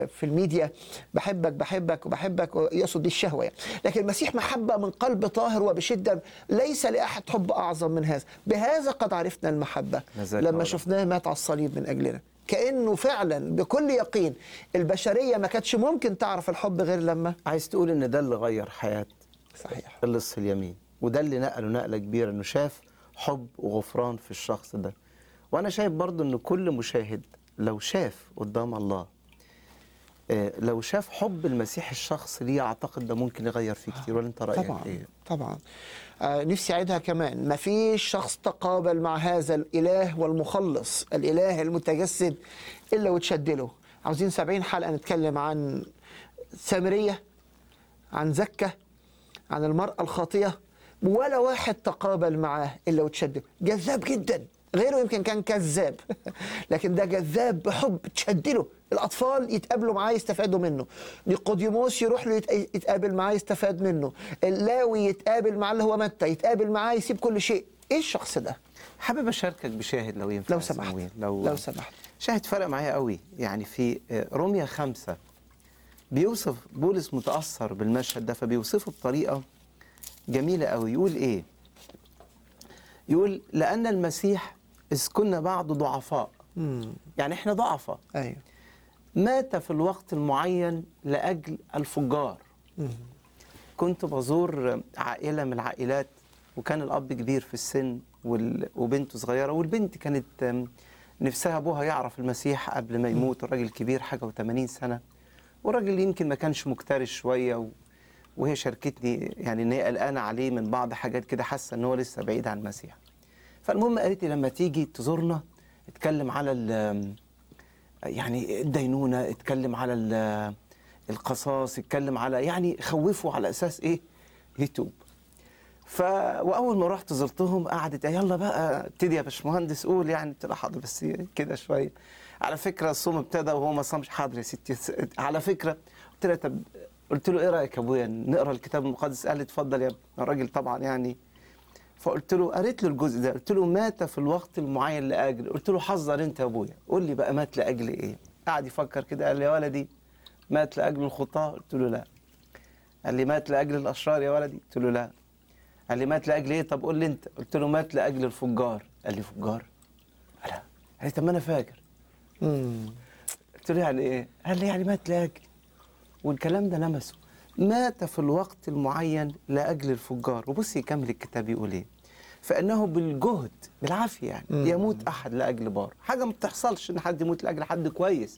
في الميديا بحبك بحبك وبحبك يقصد دي الشهوه يعني لكن المسيح محبه من قلب طاهر وبشده ليس لاحد حب اعظم من هذا بهذا قد عرفنا المحبه نزلت لما أولا. شفناه مات على الصليب من اجلنا كانه فعلا بكل يقين البشريه ما كانتش ممكن تعرف الحب غير لما عايز تقول ان ده اللي غير حياه صحيح اللص اليمين وده اللي نقله نقله كبيره انه شاف حب وغفران في الشخص ده وانا شايف برضو ان كل مشاهد لو شاف قدام الله آه، لو شاف حب المسيح الشخص ليه اعتقد ده ممكن يغير فيه كتير ولا انت رايك طبعا ايه طبعا آه نفسي اعيدها كمان ما فيش شخص تقابل مع هذا الاله والمخلص الاله المتجسد الا وتشد له عاوزين سبعين حلقه نتكلم عن سامريه عن زكه عن المراه الخاطيه ولا واحد تقابل معاه الا وتشد جذاب جدا غيره يمكن كان كذاب لكن ده جذاب بحب تشد له الاطفال يتقابلوا معاه يستفادوا منه نيقوديموس يروح له يت- يتقابل معاه يستفاد منه اللاوي يتقابل معاه اللي هو متى يتقابل معاه يسيب كل شيء ايه الشخص ده حابب اشاركك بشاهد لو ينفع لو يا سمحت سمويل. لو لو سمحت شاهد فرق معايا قوي يعني في آه، روميا خمسة بيوصف بولس متأثر بالمشهد ده فبيوصفه بطريقة جميلة قوي يقول ايه يقول لأن المسيح إذ كنا بعد ضعفاء امم يعني احنا ضعفاء ايوه مات في الوقت المعين لأجل الفجار مم. كنت بزور عائلة من العائلات وكان الأب كبير في السن وال- وبنته صغيرة والبنت كانت أم، نفسها أبوها يعرف المسيح قبل ما يموت الراجل كبير حاجة و80 سنة والراجل يمكن ما كانش مكترث شوية و... وهي شاركتني يعني إن هي قلقانة عليه من بعض حاجات كده حاسة إن هو لسه بعيد عن المسيح فالمهم قالت لي لما تيجي تزورنا اتكلم على ال... يعني الدينونة اتكلم على ال- القصاص اتكلم على يعني خوفوا على اساس ايه يتوب ف واول ما رحت زرتهم قعدت يلا بقى ابتدي يا باشمهندس قول يعني قلت لها حاضر بس كده شويه على فكره الصوم ابتدى وهو ما صامش حاضر يا ستي على فكره قلت لها طب قلت له ايه رايك يا ابويا نقرا الكتاب المقدس قال لي اتفضل يا ابني الراجل طبعا يعني فقلت له قريت له الجزء ده قلت له مات في الوقت المعين لاجل قلت له حذر انت يا ابويا قول لي بقى مات لاجل ايه قعد يفكر كده قال لي يا ولدي مات لاجل الخطاه قلت له لا قال لي مات لاجل الاشرار يا ولدي قلت له لا قال لي مات لاجل ايه طب قول لي انت قلت له مات لاجل الفجار قال لي فجار لا قال لي طب ما انا فاكر مم. قلت له يعني ايه قال لي يعني مات لاجل والكلام ده لمسه مات في الوقت المعين لاجل الفجار وبص يكمل الكتاب يقول ايه فانه بالجهد بالعافيه يعني مم. يموت احد لاجل بار حاجه ما بتحصلش ان حد يموت لاجل حد كويس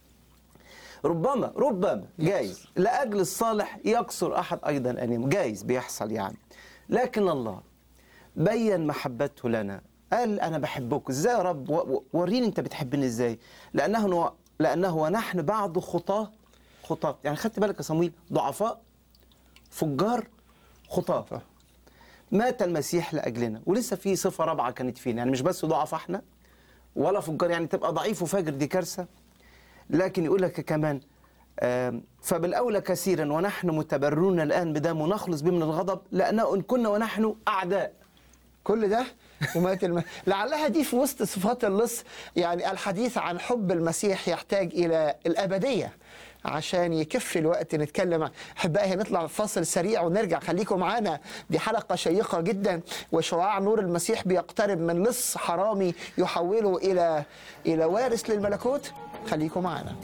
ربما ربما جايز لاجل الصالح يكسر احد ايضا ان يموت جايز بيحصل يعني لكن الله بين محبته لنا قال انا بحبكم ازاي يا رب و- و- وريني انت بتحبني ازاي لانه لانه ونحن بعد خطاه خطاه يعني خدت بالك يا صمويل ضعفاء فجار خطاه مات المسيح لاجلنا ولسه في صفه رابعه كانت فينا يعني مش بس ضعف احنا ولا فجار يعني تبقى ضعيف وفاجر دي كارثه لكن يقول لك كمان آم، فبالاولى كثيرا ونحن متبررون الان بدم نخلص به من الغضب لانه ان كنا ونحن اعداء كل ده ومات الم... لعلها دي في وسط صفات اللص يعني الحديث عن حب المسيح يحتاج الى الابديه عشان يكفي الوقت نتكلم عن احبائي هنطلع فاصل سريع ونرجع خليكم معانا دي حلقه شيقه جدا وشعاع نور المسيح بيقترب من لص حرامي يحوله الى الى وارث للملكوت خليكم معانا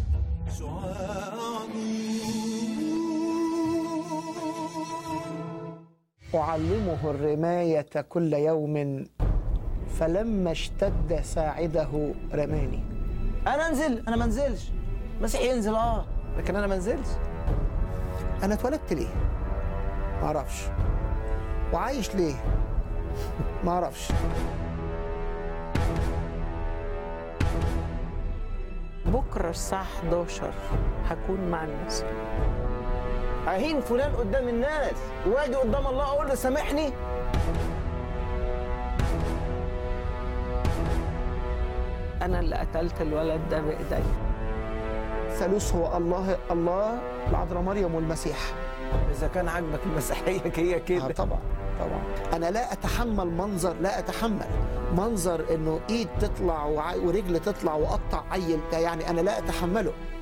أعلمه الرماية كل يوم فلما اشتد ساعده رماني انا انزل انا ما انزلش المسيح ينزل اه لكن انا ما انزلش أنا اتولدت ليه؟ ما أعرفش وعايش ليه؟ ما أعرفش بكرة الساعة 11 هكون مع الناس اهين فلان قدام الناس واجي قدام الله اقول له سامحني أنا اللي قتلت الولد ده بإيدي ثالوث هو الله الله العذراء مريم والمسيح اذا كان عاجبك المسيحيه هي آه كده طبعا طبعا انا لا اتحمل منظر لا اتحمل منظر انه ايد تطلع وع- ورجل تطلع واقطع عيل ده يعني انا لا اتحمله